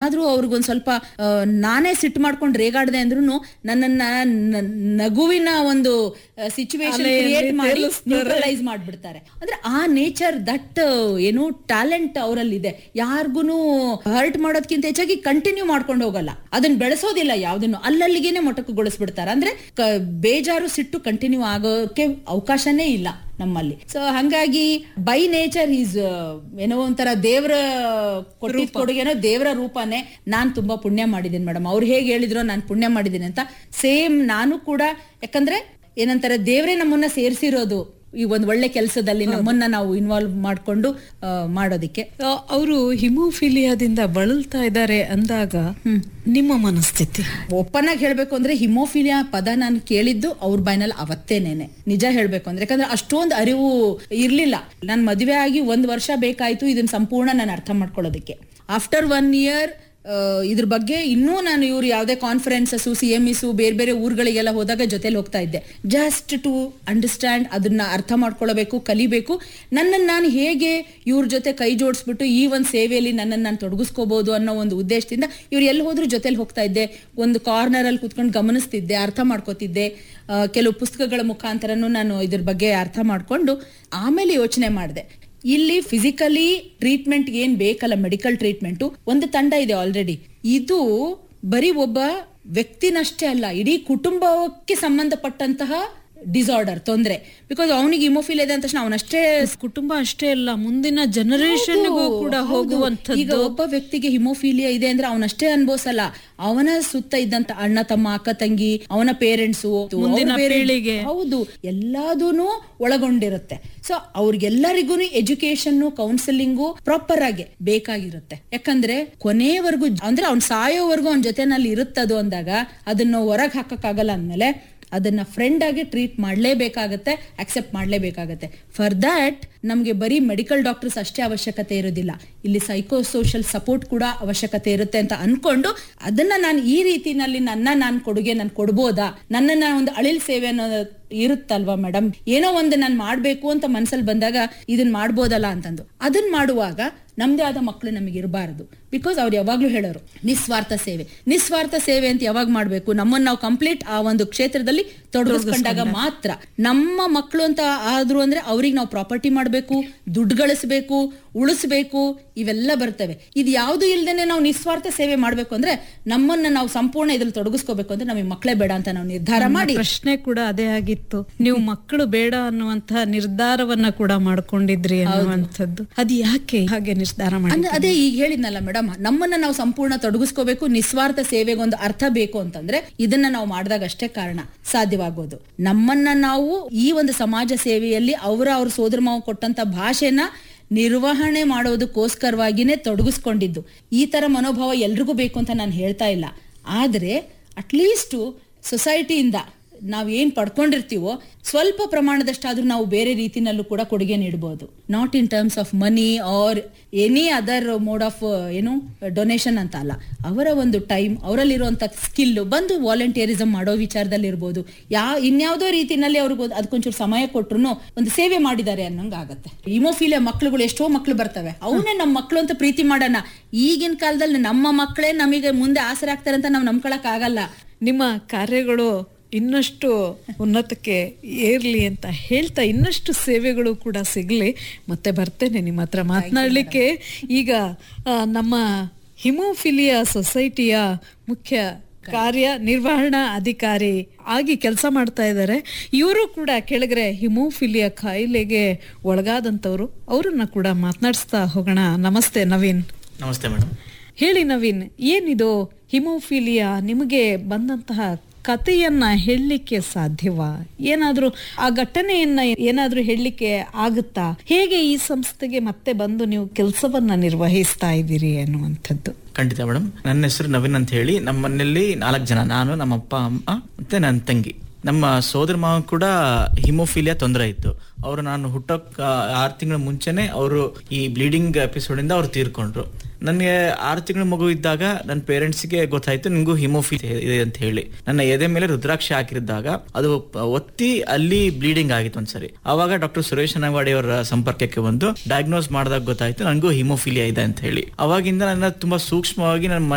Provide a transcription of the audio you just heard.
ಆದ್ರೂ ಅವ್ರಿಗೊಂದ್ ಸ್ವಲ್ಪ ಆ, ನಾನೇ ಸಿಟ್ಟು ಮಾಡ್ಕೊಂಡು ರೇಗಾಡ್ದೆ ಅಂದ್ರೂ ನನ್ನನ್ನ ನ- ನಗುವಿನ ಒಂದು ಸಿಚುವೇಶನ್ ಅಲೆಯಲ್ಲಿ ಕ್ರಿಯೇಟ್ ಮಾಡಿ ತೇಲಿಸ್ತಾರೆ. ನ್ಯೂಟ್ರಲೈಸ್ ಮಾಡ್ಬಿಡ್ತಾರೆ ಅಂದ್ರೆ ಆ ನೇಚರ್ ದಟ್ ಏನು ಟ್ಯಾಲೆಂಟ್ ಅವರಲ್ಲಿದೆ ಯಾರಿಗೂ ಹರ್ಟ್ ಮಾಡೋದಕ್ಕಿಂತ ಹೆಚ್ಚಾಗಿ ಕಂಟಿನ್ಯೂ ಮಾಡ್ಕೊಂಡು ಹೋಗಲ್ಲ ಅದನ್ನ ಬೆಳೆಸೋದಿಲ್ಲ ಯಾವ್ದನ್ನು ಅಲ್ಲಲ್ಲಿಗೇನೆ ಮೊಟಕುಗೊಳಿಸ್ಬಿಡ್ತಾರೆ ಅಂದ್ರೆ ಕ- ಬೇಜಾರು ಸಿಟ್ಟು ಕಂಟಿನ್ಯೂ ಆಗೋಕೆ ಅವಕಾಶನೇ ಇಲ್ಲ ನಮ್ಮಲ್ಲಿ ಸೊ ಹಂಗಾಗಿ ಬೈ ನೇಚರ್ ಈಸ್ ಏನೋ ಒಂಥರ ದೇವರ ಕೊಟ್ಟಿದ್ ಕೊಡುಗೆನೋ ದೇವರ ರೂಪನೇ ನಾನ್ ತುಂಬಾ ಪುಣ್ಯ ಮಾಡಿದ್ದೀನಿ ಮೇಡಮ್ ಅವ್ರು ಹೇಗೆ ಹೇಳಿದ್ರೋ ನಾನು ಪುಣ್ಯ ಮಾಡಿದ್ದೀನಿ ಅಂತ ಸೇಮ್ ನಾನು ಕೂಡ ಯಾಕಂದ್ರೆ ಏನಂತಾರೆ ದೇವರೇ ನಮ್ಮನ್ನ ಸೇರಿಸಿರೋದು ಈ ಒಂದ್ ಒಳ್ಳೆ ಕೆಲಸದಲ್ಲಿ ನಮ್ಮನ್ನ ನಾವು ಇನ್ವಾಲ್ವ್ ಮಾಡ್ಕೊಂಡು ಆ, ಮಾಡೋದಿಕ್ಕೆ ಅವರು ಹಿಮೋಫಿಲಿಯಾದಿಂದ ಬಳಲ್ತಾ ಇದ್ದಾರೆ ಅಂದಾಗ ನಿಮ್ಮ ಮನಸ್ಥಿತಿ ಓಪನ್ ಆಗಿ ಹೇಳ್ಬೇಕು ಅಂದ್ರೆ ಹಿಮೋಫಿಲಿಯಾ ಪದ ನಾನು ಕೇಳಿದ್ದು ಅವ್ರ ಬಾಯ್ನಲ್ಲಿ ಅವತ್ತೇನೇನೆ ನಿಜ ಹೇಳ್ಬೇಕು ಅಂದ್ರೆ ಯಾಕಂದ್ರೆ ಅಷ್ಟೊಂದು ಅರಿವು ಇರ್ಲಿಲ್ಲ ನನ್ ಮದುವೆ ಆಗಿ ಒಂದ್ ವರ್ಷ ಬೇಕಾಯ್ತು ಇದನ್ನ ಸಂಪೂರ್ಣ ನಾನು ಅರ್ಥ ಮಾಡ್ಕೊಳ್ಳೋದಕ್ಕೆ ಆಫ್ಟರ್ ಒನ್ ಇಯರ್ ಇದ್ರ ಬಗ್ಗೆ ಇನ್ನೂ ನಾನು ಇವ್ರು ಯಾವುದೇ ಕಾನ್ಫರೆನ್ಸಸ್ ಸಿ ಎಂ ಇಸು ಬೇರೆ ಬೇರೆ ಊರುಗಳಿಗೆಲ್ಲ ಹೋದಾಗ ಜೊತೆಲಿ ಹೋಗ್ತಾ ಇದ್ದೆ ಜಸ್ಟ್ ಟು ಅಂಡರ್ಸ್ಟ್ಯಾಂಡ್ ಅದನ್ನ ಅರ್ಥ ಮಾಡ್ಕೊಳ್ಬೇಕು ಕಲಿಬೇಕು ನನ್ನನ್ನು ನಾನು ಹೇಗೆ ಇವ್ರ ಜೊತೆ ಕೈ ಜೋಡಿಸ್ಬಿಟ್ಟು ಈ ಒಂದು ಸೇವೆಯಲ್ಲಿ ನನ್ನನ್ನು ನಾನು ತೊಡಗಿಸ್ಕೋಬಹುದು ಅನ್ನೋ ಒಂದು ಉದ್ದೇಶದಿಂದ ಇವ್ರು ಎಲ್ಲಿ ಹೋದ್ರು ಜೊತೆಲಿ ಹೋಗ್ತಾ ಇದ್ದೆ ಒಂದು ಕಾರ್ನರ್ ಅಲ್ಲಿ ಕುತ್ಕೊಂಡು ಗಮನಿಸ್ತಿದ್ದೆ ಅರ್ಥ ಮಾಡ್ಕೋತಿದ್ದೆ ಆ, ಕೆಲವು ಪುಸ್ತಕಗಳ ಮುಖಾಂತರನು ನಾನು ಇದ್ರ ಬಗ್ಗೆ ಅರ್ಥ ಮಾಡ್ಕೊಂಡು ಆಮೇಲೆ ಯೋಚನೆ ಮಾಡಿದೆ ಇಲ್ಲಿ ಫಿಸಿಕಲಿ ಟ್ರೀಟ್ಮೆಂಟ್ ಏನ್ ಬೇಕಲ್ಲ ಮೆಡಿಕಲ್ ಟ್ರೀಟ್ಮೆಂಟ್ ಒಂದು ತಂಡ ಇದೆ ಆಲ್ರೆಡಿ ಇದು ಬರೀ ಒಬ್ಬ ವ್ಯಕ್ತಿನಷ್ಟೇ ಅಲ್ಲ ಇಡೀ ಕುಟುಂಬಕ್ಕೆ ಸಂಬಂಧಪಟ್ಟಂತಹ ಡಿಸಾರ್ಡರ್ ತೊಂದ್ರೆ ಬಿಕಾಸ್ ಅವನಿಗೆ ಇಮೋಫಿಲ್ ಇದೆ ಅಂದ ತಕ್ಷಣ ಅವನಷ್ಟೇ ಕುಟುಂಬ ಅಷ್ಟೇ ಅಲ್ಲ ಮುಂದಿನ ಜನರೇಷನ್ಗೂ ಹೌದು, ಕೂಡ ಹೌದು. ಈಗ ಹೋಗುವಂಥದ್ದು ಒಬ್ಬ ವ್ಯಕ್ತಿಗೆ ಹಿಮೋಫೀಲಿಯಾ ಇದೆ ಅಂದ್ರೆ ಅವನಷ್ಟೇ ಅನ್ಭವಿಸಲ್ಲ ಅವನ ಸುತ್ತ ಇದ್ದಂತ ಅಣ್ಣ ತಮ್ಮ ಅಕ್ಕ ತಂಗಿ ಅವನ ಪೇರೆಂಟ್ಸು ಮುಂದಿನ ಪೀಳಿಗೆ. ಹೌದು ಎಲ್ಲದೂನು ಒಳಗೊಂಡಿರುತ್ತೆ ಸೊ ಅವ್ರಿಗೆಲ್ಲರಿಗೂ ಎಜುಕೇಶನ್ ಕೌನ್ಸಿಲಿಂಗು ಪ್ರಾಪರ್ ಆಗಿ ಬೇಕಾಗಿರುತ್ತೆ ಯಾಕಂದ್ರೆ ಕೊನೆಯವರೆಗೂ ಅಂದ್ರೆ ಅವ್ನ್ ಸಾಯೋವರೆಗೂ ಅವನ ಜೊತೆನಲ್ಲಿ ಇರುತ್ತದು ಅಂದಾಗ ಅದನ್ನ ಹೊರಗೆ ಹಾಕಕ್ಕಾಗಲ್ಲ ಅಂದ್ಮೇಲೆ ಅದನ್ನ ಫ್ರೆಂಡ್ ಆಗಿ ಟ್ರೀಟ್ ಮಾಡ್ಲೇಬೇಕಾಗತ್ತೆ ಅಕ್ಸೆಪ್ಟ್ ಮಾಡ್ಲೇಬೇಕಾಗತ್ತೆ ಫಾರ್ ದ್ಯಾಟ್ ನಮ್ಗೆ ಬರೀ ಮೆಡಿಕಲ್ ಡಾಕ್ಟರ್ಸ್ ಅಷ್ಟೇ ಅವಶ್ಯಕತೆ ಇರೋದಿಲ್ಲ ಇಲ್ಲಿ ಸೈಕೋ ಸೋಷಿಯಲ್ ಸಪೋರ್ಟ್ ಕೂಡ ಅವಶ್ಯಕತೆ ಇರುತ್ತೆ ಅಂತ ಅನ್ಕೊಂಡು ಅದನ್ನ ನಾನು ಈ ರೀತಿನಲ್ಲಿ ನನ್ನ ನಾನು ಕೊಡುಗೆ ನಾನು ಕೊಡ್ಬೋದಾ ನನ್ನನ್ನ ಒಂದು ಅಳಿಲ್ ಸೇವೆ ಅನ್ನೋ ಇರುತ್ತಲ್ವಾ ಮೇಡಮ್ ಏನೋ ಒಂದು ನಾನು ಮಾಡ್ಬೇಕು ಅಂತ ಮನ್ಸಲ್ಲಿ ಬಂದಾಗ ಇದನ್ನ ಮಾಡ್ಬೋದಲ್ಲ ಅಂತಂದು ಅದನ್ನ ಮಾಡುವಾಗ ನಮ್ದೇ ಆದ ಮಕ್ಕಳು ನಮಗೆ ಇರಬಾರದು ಬಿಕಾಸ್ ಅವ್ರು ಯಾವಾಗ್ಲೂ ಹೇಳೋರು ನಿಸ್ವಾರ್ಥ ಸೇವೆ ನಿಸ್ವಾರ್ಥ ಸೇವೆ ಅಂತ ಯಾವಾಗ ಮಾಡ್ಬೇಕು ನಮ್ಮನ್ನ ನಾವು ಕಂಪ್ಲೀಟ್ ಆ ಒಂದು ಕ್ಷೇತ್ರದಲ್ಲಿ ತೊಡಗಿಸ್ಕೊಂಡಾಗ ಮಾತ್ರ ನಮ್ಮ ಮಕ್ಕಳು ಅಂತ ಆದ್ರು ಅಂದ್ರೆ ಅವ್ರಿಗೆ ನಾವು ಪ್ರಾಪರ್ಟಿ ಮಾಡ್ಬೇಕು ದುಡ್ಡು ಗಳಿಸ್ಬೇಕು ಉಳಿಸ್ಬೇಕು ಇವೆಲ್ಲ ಬರ್ತವೆ ಇದು ಯಾವ್ದು ಇಲ್ದೇನೆ ನಾವು ನಿಸ್ವಾರ್ಥ ಸೇವೆ ಮಾಡ್ಬೇಕು ಅಂದ್ರೆ ನಮ್ಮನ್ನ ನಾವು ಸಂಪೂರ್ಣ ಇದ್ರಲ್ಲಿ ತೊಡಗಿಸ್ಕೋಬೇಕು ಅಂದ್ರೆ ನಮಗೆ ಮಕ್ಕಳೇ ಬೇಡ ಅಂತ ನಾವು ನಿರ್ಧಾರ ಮಾಡಿ ಪ್ರಶ್ನೆ ಕೂಡ ಅದೇ ಆಗಿತ್ತು ನೀವು ಮಕ್ಕಳು ಬೇಡ ಅನ್ನುವಂತಹ ನಿರ್ಧಾರವನ್ನ ಕೂಡ ಮಾಡ್ಕೊಂಡಿದ್ರಿ ಅನ್ನುವಂಥದ್ದು ಅದು ಯಾಕೆ ಹಾಗೆ ನಿರ್ಧಾರ ಮಾಡಿ ಅಂದ್ರೆ ಅದೇ ಈಗ ಹೇಳಿದ್ನಲ್ಲ ಮೇಡಮ್ ನಮ್ಮನ್ನ ನಾವು ಸಂಪೂರ್ಣ ತೊಡಗಿಸ್ಕೋಬೇಕು ನಿಸ್ವಾರ್ಥ ಸೇವೆಗೆ ಒಂದು ಅರ್ಥ ಬೇಕು ಅಂತಂದ್ರೆ ಇದನ್ನ ನಾವು ಮಾಡಿದಾಗ ಅಷ್ಟೇ ಕಾರಣ ಸಾಧ್ಯವಾಗೋದು ನಮ್ಮನ್ನ ನಾವು ಈ ಒಂದು ಸಮಾಜ ಸೇವೆಯಲ್ಲಿ ಅವರ ಅವ್ರ ಸೋದರ ಮಾವು ಕೊಟ್ಟಂತ ಭಾಷೆನ ನಿರ್ವಹಣೆ ಮಾಡೋದಕ್ಕೋಸ್ಕರವಾಗಿನೇ ತೊಡಗಿಸ್ಕೊಂಡಿದ್ದು ಈ ತರ ಮನೋಭಾವ ಎಲ್ರಿಗೂ ಬೇಕು ಅಂತ ನಾನು ಹೇಳ್ತಾ ಇಲ್ಲ ಆದ್ರೆ ಅಟ್ಲೀಸ್ಟ್ ಸೊಸೈಟಿಯಿಂದ ನಾವ್ ಏನ್ ಪಡ್ಕೊಂಡಿರ್ತೀವೋ ಸ್ವಲ್ಪ ಪ್ರಮಾಣದಷ್ಟಾದ್ರೂ ನಾವು ಬೇರೆ ರೀತಿನಲ್ಲೂ ಕೂಡ ಕೊಡುಗೆ ನೀಡಬಹುದು not in terms of money or any other mode of ಏನು ಡೊನೇಷನ್ ಅಂತ ಅಲ್ಲ ಅವರ ಒಂದು ಟೈಮ್ ಅವರಲ್ಲಿರುವಂತ ಸ್ಕಿಲ್ ಬಂದು ವಾಲಂಟಿಯರಿಸಮ್ ಮಾಡೋ ವಿಚಾರದಲ್ಲಿ ಇರ್ಬೋದು ಯಾ ಇನ್ಯಾವುದೋ ರೀತಿನಲ್ಲಿ ಅವ್ರಿಗೆ ಒಂದು- ಅದಕ್ಕೊಂಚೂರು ಸಮಯ ಕೊಟ್ರು ಒಂದು ಸೇವೆ ಮಾಡಿದ್ದಾರೆ ಅನ್ನಂಗ ಆಗತ್ತೆ ಇಮೋಫಿಲಿಯಾ ಮಕ್ಳುಗಳು ಎಷ್ಟೋ ಮಕ್ಳು ಬರ್ತವೆ ಅವನ್ನೇ ನಮ್ಮ ಮಕ್ಳು ಅಂತ ಪ್ರೀತಿ ಮಾಡೋಣ ಈಗಿನ ಕಾಲದಲ್ಲಿ ನಮ್ಮ ಮಕ್ಕಳೇ ನಮಗೆ ಮುಂದೆ ಆಸರೆ ಆಗ್ತಾರೆ ಅಂತ ನಾವು ನಂಬ್ಕೊಳಕ್ ಆಗಲ್ಲ ನಿಮ್ಮ ಕಾರ್ಯಗಳು ಇನ್ನಷ್ಟು ಉನ್ನತಕ್ಕೆ ಏರ್ಲಿ ಅಂತ ಹೇಳ್ತಾ ಇನ್ನಷ್ಟು ಸೇವೆಗಳು ಕೂಡ ಸಿಗ್ಲಿ ಮತ್ತೆ ಬರ್ತೇನೆ ನಿಮ್ಮ ಹತ್ರ ಮಾತನಾಡ್ಲಿಕ್ಕೆ ಈಗ ಆ, ನಮ್ಮ ಹಿಮೋಫಿಲಿಯಾ ಸೊಸೈಟಿಯ ಮುಖ್ಯ ಕಾರ್ಯ ನಿರ್ವಹಣಾ ಅಧಿಕಾರಿ ಆಗಿ ಕೆಲಸ ಮಾಡ್ತಾ ಇದ್ದಾರೆ ಇವರು ಕೂಡ ಕೆಳಗರೆ ಹಿಮೋಫಿಲಿಯಾ ಕಾಯಿಲೆಗೆ ಒಳಗಾದಂಥವ್ರು ಅವರನ್ನ ಕೂಡ ಮಾತನಾಡಿಸ್ತಾ ಹೋಗೋಣ ನಮಸ್ತೆ ನವೀನ್ ನಮಸ್ತೆ ಮೇಡಮ್ ಹೇಳಿ ನವೀನ್ ಏನಿದು ಹಿಮೋಫಿಲಿಯಾ ನಿಮಗೆ ಬಂದಂತಹ ಕಥೆಯನ್ನ ಹೇಳಲಿಕ್ಕೆ ಸಾಧ್ಯವಾ ಏನಾದ್ರೂ ಆ ಘಟನೆಯನ್ನ ಏನಾದ್ರೂ ಹೇಳಲಿಕ್ಕೆ ಆಗುತ್ತಾ ಹೇಗೆ ಈ ಸಂಸ್ಥೆಗೆ ಮತ್ತೆ ಬಂದು ನೀವು ಕೆಲಸವನ್ನ ನಿರ್ವಹಿಸ್ತಾ ಇದ್ದೀರಿ ಅನ್ನುವಂಥದ್ದು ಖಂಡಿತ ಮೇಡಮ್ ನನ್ನ ಹೆಸರು ನವೀನ್ ಅಂತ ಹೇಳಿ ನಮ್ಮ ಮನೆಯಲ್ಲಿ ನಾಲ್ಕು ಜನ ನಾನು ನಮ್ಮ ಅಪ್ಪ ಅಮ್ಮ ಮತ್ತೆ ನನ್ನ ತಂಗಿ ನಮ್ಮ ಸೋದರ ಮಾವ ಕೂಡ ಹಿಮೋಫಿಲಿಯಾ ತೊಂದರೆ ಇತ್ತು ಅವರು ನಾನು ಹುಟ್ಟೋಕ್ ಆರು ತಿಂಗಳ ಮುಂಚೆನೆ ಅವರು ಈ ಬ್ಲೀಡಿಂಗ್ ಎಪಿಸೋಡ್ ಇಂದ ಅವ್ರು ತೀರ್ಕೊಂಡ್ರು ನನಗೆ ಆರು ತಿಂಗಳ ಮಗು ಇದ್ದಾಗ ನನ್ನ ಪೇರೆಂಟ್ಸ್ಗೆ ಗೊತ್ತಾಯ್ತು ನಿಂಗೂ ಹಿಮೋಫಿಲ್ ಇದೆ ಅಂತ ಹೇಳಿ ನನ್ನ ಎದೆ ಮೇಲೆ ರುದ್ರಾಕ್ಷಿ ಹಾಕಿರಿದ್ದಾಗ ಅದು ಪ- ಒತ್ತಿ ಅಲ್ಲಿ ಬ್ಲೀಡಿಂಗ್ ಆಗಿತ್ತು ಒಂದ್ಸರಿ ಅವಾಗ ಡಾಕ್ಟರ್ ಸುರೇಶ್ ಅನವಾಡಿ ಅವರ ಸಂಪರ್ಕಕ್ಕೆ ಬಂದು ಡಯಾಗ್ನೋಸ್ ಮಾಡಿದಾಗ ಗೊತ್ತಾಯ್ತು ನನಗೂ ಹಿಮೋಫಿಲಿಯಾ ಇದೆ ಅಂತ ಹೇಳಿ ಅವಾಗಿಂದ ನನ್ನ ತುಂಬಾ ಸೂಕ್ಷ್ಮವಾಗಿ ನನ್ನ